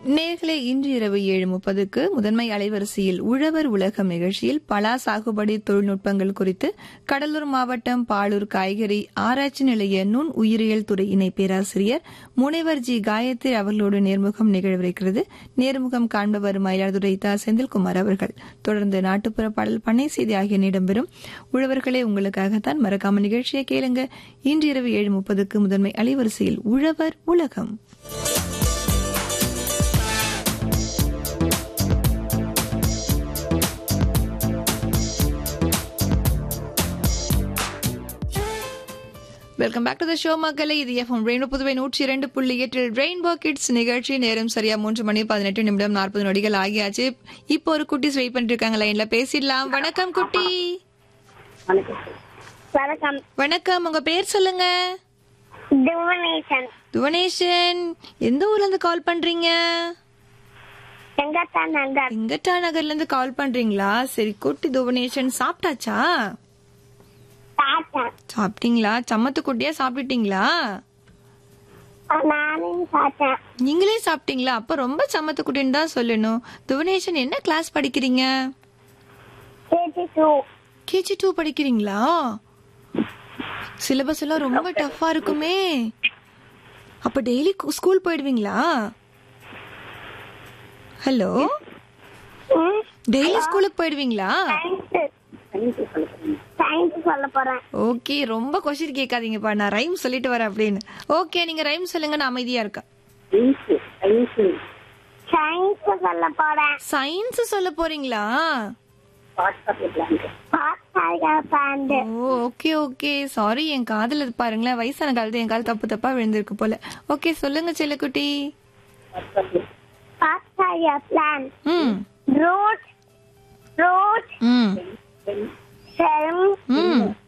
நேர்களே இன்று இரவு ஏழு முப்பதுக்கு முதன்மை அலைவரிசையில் உழவர் உலகம் நிகழ்ச்சியில் பலா சாகுபடி தொழில்நுட்பங்கள் குறித்து கடலூர் மாவட்டம் பாலூர் காய்கறி ஆராய்ச்சி நிலைய நுண் உயிரியல் துறை இணை பேராசிரியர் முனைவர் ஜி காயத்ரி அவர்களோடு நேர்முகம் நிகழ்விருக்கிறது நேர்முகம் காண்பவர் மயிலாடுதுறை தா செந்தில்குமார் அவர்கள் தொடர்ந்து நாட்டுப்புற பாடல் பண்ணை செய்தி ஆகிய இடம்பெறும் உழவர்களே உங்களுக்காகத்தான் மறக்காம நிகழ்ச்சியை கேளுங்க இன்று இரவு ஏழு முப்பதுக்கு முதன்மை அலைவரிசையில் உழவர் உலகம் welcome back to the show மக்களே இது எஃப்எம் ரெயின்போ புதுவை நூற்றி இரண்டு புள்ளி எட்டில் ரெயின்போ கிட்ஸ் நிகழ்ச்சி நேரம் சரியா மூன்று மணி பதினெட்டு நிமிடம் நாற்பது நொடிகள் ஆகியாச்சு இப்போ ஒரு குட்டிஸ் வெயிட் பண்ணிட்டு இருக்காங்க லைன்ல பேசிடலாம் வணக்கம் குட்டி வணக்கம் வணக்கம் உங்க பேர் சொல்லுங்க திவனேசன் துவனேஷன் எந்த ஊர்ல இருந்து கால் பண்றீங்க செங்கத்தா நகர் வெங்கட்டா நகர்ல இருந்து கால் பண்றீங்களா சரி குட்டி துவனேஷன் சாப்பிட்டாச்சா தாத்தன் சாப்பிட்டீங்களா சம்மத்து குட்டியா சாப்பிட்டுட்டீங்களா நானும் தாத்தன் நீங்களே சாப்பிட்டீங்களா அப்ப ரொம்ப சம்மத்து குட்டின்னு தான் சொல்லணும் துவனேஷன் என்ன கிளாஸ் படிக்கிறீங்க கேஜி டூ கேஜி டூ படிக்கிறீங்களா சிலபஸ் எல்லாம் ரொம்ப டஃப்பா இருக்குமே அப்ப டெய்லி ஸ்கூல் போயிடுவீங்களா ஹலோ டெய்லி ஸ்கூலுக்கு போயிடுவீங்களா சயின்ஸ் சொல்ல போறேன் ஓகே ரொம்ப கொஸ்டின் கேட்காதீங்கப்பா நான் ரைம் சொல்லிட்டு வரேன் அப்படின்னு ஓகே நீங்க ரைம் சொல்லுங்க நான் அமைதியா இருக்கேன் சயின்ஸ் சொல்ல போறேன் சயின்ஸ் சொல்ல போறீங்களா பாஸ்டாரிகா பாண்டு ஓ ஓகே ஓகே சாரி என் காதுல இது பாருங்களேன் வயசான காலத்து என் கால் தப்பு தப்பா விழுந்திருக்கு போல ஓகே சொல்லுங்க செல்லக்குட்டி பாஸ்டாரிகா பிளான் ம் ரூட் ரூட் ம் செல்ம் ம்